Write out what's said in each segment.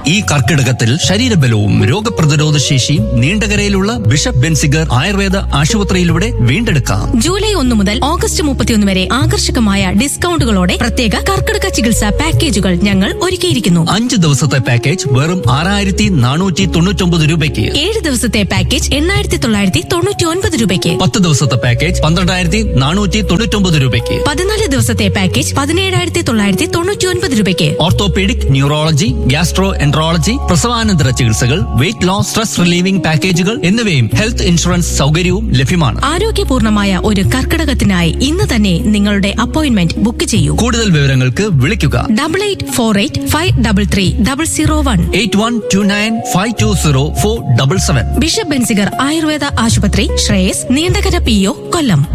ഈ കർക്കിടകത്തിൽ ശരീരബലവും രോഗപ്രതിരോധ ശേഷിയും നീണ്ടകരയിലുള്ള ബിഷപ്പ് ബെൻസിഗർ ആയുർവേദ ആശുപത്രിയിലൂടെ വീണ്ടെടുക്കാം ജൂലൈ ഒന്ന് മുതൽ ഓഗസ്റ്റ് മുപ്പത്തിയൊന്ന് വരെ ആകർഷകമായ ഡിസ്കൗണ്ടുകളോടെ പ്രത്യേക കർക്കിടക ചികിത്സാ പാക്കേജുകൾ ഞങ്ങൾ ഒരുക്കിയിരിക്കുന്നു അഞ്ച് ദിവസത്തെ പാക്കേജ് വെറും ആറായിരത്തി നാനൂറ്റി തൊണ്ണൂറ്റൊമ്പത് രൂപയ്ക്ക് ഏഴ് ദിവസത്തെ പാക്കേജ് എണ്ണായിരത്തി തൊള്ളായിരത്തി തൊണ്ണൂറ്റി ഒൻപത് രൂപയ്ക്ക് പത്ത് ദിവസത്തെ പാക്കേജ് പന്ത്രണ്ടായിരത്തി നാനൂറ്റി തൊണ്ണൂറ്റൊമ്പത് രൂപയ്ക്ക് പതിനാല് ദിവസത്തെ പാക്കേജ് പതിനേഴായിരത്തി തൊള്ളായിരത്തി തൊണ്ണൂറ്റി ഒൻപത് രൂപയ്ക്ക് ഓർത്തോപീഡിക് ന്യൂറോളജി ഗ്യാസ്ട്രോ എൻട്രോളജി പ്രസവാനന്തര ചികിത്സകൾ വെയിറ്റ് ലോസ് സ്ട്രെസ് റിലീവിംഗ് പാക്കേജുകൾ എന്നിവയും ഹെൽത്ത് ഇൻഷുറൻസ് സൗകര്യവും ലഭ്യമാണ് ആരോഗ്യപൂർണമായ ഒരു കർക്കിടകത്തിനായി ഇന്ന് തന്നെ നിങ്ങളുടെ അപ്പോയിന്റ്മെന്റ് ബുക്ക് ചെയ്യൂ കൂടുതൽ വിവരങ്ങൾക്ക് വിളിക്കുക double eight four eight five double three double zero one eight one two nine five two zero four double seven bishop Benziger Ayurveda ആശുപത്രി Sreyas Neendakara P O Kollam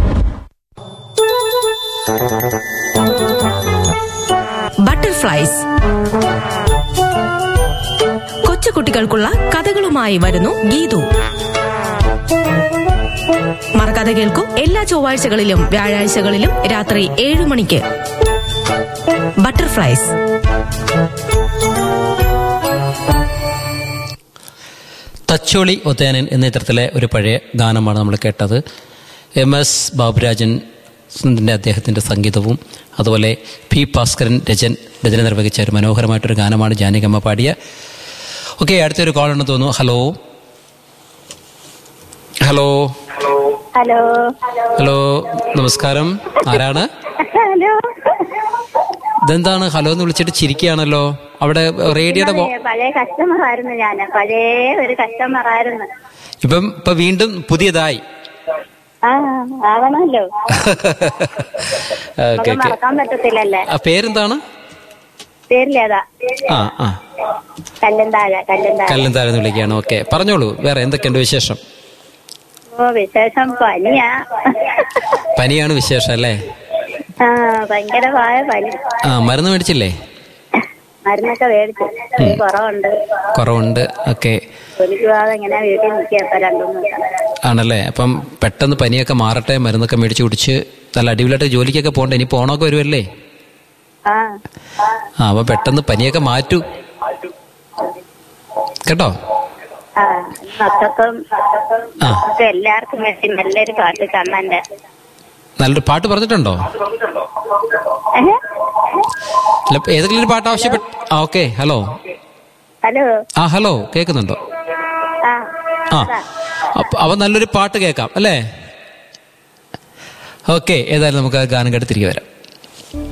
butterflies കൊച്ചുകുട്ടികൾക്കുള്ള കഥകളുമായി വരുന്നു ഗീതു മറക്കാതെ കേൾക്കൂ എല്ലാ ചൊവ്വാഴ്ചകളിലും വ്യാഴാഴ്ചകളിലും രാത്രി ഏഴു മണിക്ക് ബട്ടർഫ്ലൈസ് തച്ചോളി ഒത്തേനൻ എന്ന ചിത്രത്തിലെ ഒരു പഴയ ഗാനമാണ് നമ്മൾ കേട്ടത് എം എസ് ബാബുരാജൻ ന്റെ അദ്ദേഹത്തിൻ്റെ സംഗീതവും അതുപോലെ പി ഭാസ്കരൻ രചൻ രചന നിർവഹിച്ച ഒരു മനോഹരമായിട്ടൊരു ഗാനമാണ് ജാനകമ്മ പാടിയ ഓക്കെ അടുത്തൊരു കോൾ ഉണ്ടെന്ന് തോന്നുന്നു ഹലോ ഹലോ ഹലോ ഹലോ നമസ്കാരം ആരാണ് ഹലോ ഇതെന്താണ് ഹലോ എന്ന് വിളിച്ചിട്ട് ചിരിക്കുകയാണല്ലോ അവിടെ റേഡിയോയുടെ വോ- പഴയ കസ്റ്റമർ ആയിരുന്നു ഞാൻ പഴയ ഒരു കസ്റ്റമർ ആയിരുന്നു ഇപ്പം ഇപ്പൊ വീണ്ടും പുതിയതായി ആ ആവണല്ലോ ഓക്കെ നമുക്ക് ഓക്കെ മറക്കാൻ പറ്റത്തില്ലല്ലേ ആ പേരെന്താണ് പേരിലേതാ ആ ആ കല്ലും താഴെ കല്ലും താഴെ കല്ലും താഴ്ന്ന് വിളിക്കുകയാണ് ഓക്കെ പറഞ്ഞോളൂ വേറെ എന്തൊക്കെയുണ്ട് വിശേഷം ഓ വിശേഷം പനിയാ പനിയാണ് വിശേഷം അല്ലേ ആ ഭയങ്കരമായ പനി ആ മരുന്ന് മേടിച്ചില്ലേ മരുന്നൊക്കെ മേടിച്ചു ഒരു കുറവുണ്ട് കുറവുണ്ട് ഓക്കെ ജോലിക്ക് പോകാതെ ഇങ്ങനെ വീട്ടിൽ നിൽക്കുക ഇപ്പൊ രണ്ടു മൂന്ന് ദിവസം ആണല്ലേ അപ്പം പെട്ടെന്ന് പനിയൊക്കെ മാറട്ടെ മരുന്നൊക്കെ മേടിച്ച് കുടിച്ച് നല്ല അടിപൊളിയായിട്ട് ജോലിക്കൊക്കെ പോകണ്ടേ ഇനി പോണൊക്കെ വരുമല്ലേ ആ ആ അപ്പം പെട്ടെന്ന് പനിയൊക്കെ മാറ്റൂ കേട്ടോ ആ മക്കൾക്കും ആ. ഒക്കെ എല്ലാവർക്കും വേണ്ടി നല്ലൊരു പാട്ട് കണ്ണന്റെ നല്ലൊരു പാട്ട് പറഞ്ഞിട്ടുണ്ടോ ഏഹ്? അല്ല ഏതെങ്കിലും ഒരു പാട്ട് ആവശ്യപ്പെട്ട ആ ഓക്കെ ഹലോ ഹലോ ആ ഹലോ കേൾക്കുന്നുണ്ടോ ആ ആ അപ്പൊ അവ നല്ലൊരു പാട്ട് കേൾക്കാം അല്ലേ ഓക്കെ ഏതായാലും നമുക്ക് ആ ഗാനം കേട്ട് തിരികെ വരാം